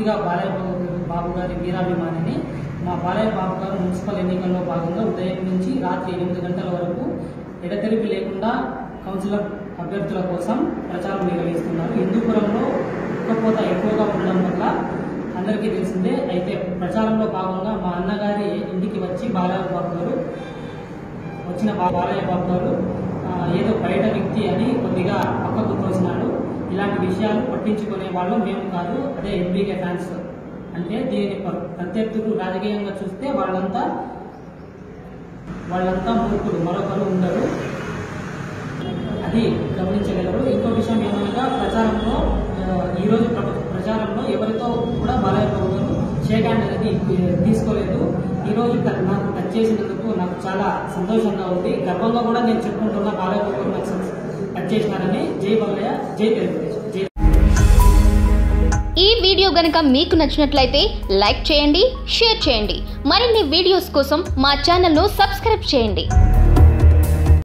పూర్తిగా బాలయ్య బాబు బాబు గారి వీరాభిమానిని మా బాలయ్య బాబు గారు మున్సిపల్ ఎన్నికల్లో భాగంగా ఉదయం నుంచి రాత్రి ఎనిమిది గంటల వరకు ఎడతెరిపి లేకుండా కౌన్సిలర్ అభ్యర్థుల కోసం ప్రచారం నిర్వహిస్తున్నారు హిందూపురంలో ఉక్కపోత ఎక్కువగా ఉండడం వల్ల అందరికీ తెలిసిందే అయితే ప్రచారంలో భాగంగా మా అన్నగారి ఇంటికి వచ్చి బాలయ్య బాబు గారు వచ్చిన బా- బాలయ్య బాబు గారు ఆ, ఏదో బయట వ్యక్తి అని కొద్దిగా పక్కకు తోసినాడు ఇలాంటి విషయాలు పట్టించుకునే వాళ్ళు మేము కాదు అదే ఎంబీకే ఫ్యాన్స్ అంటే దీనిని ప్ర- ప్రత్యర్థులు రాజకీయంగా చూస్తే వాళ్ళంతా వాళ్ళంతా మూర్ఖులు మరొకరు ఉండరు అది గమనించగలరు ఇంకో విషయం ఏమనగా ప్రచారంలో ఆ, ఈరోజు ప్ర- ప్రచారంలో ఎవరితో కూడా బాలయ్య బాబు గారు షేక్ హ్యాండ్ అనేది తీసుకోలేదు ఈరోజు ట- నాకు టచ్ చేసినందుకు నాకు చాలా సంతోషంగా ఉంది గర్వంగా కూడా నేను చెప్పుకుంటున్నా బాలయ్య బాబు గారు నాకు టచ్ చేసినారని జై బాలయ్య జై తెలుగుదేశం జై ఈ వీడియో గనుక మీకు నచ్చినట్లయితే లైక్ చేయండి షేర్ చేయండి మరిన్ని వీడియోస్ కోసం మా ఛానల్ను సబ్స్క్రైబ్ చేయండి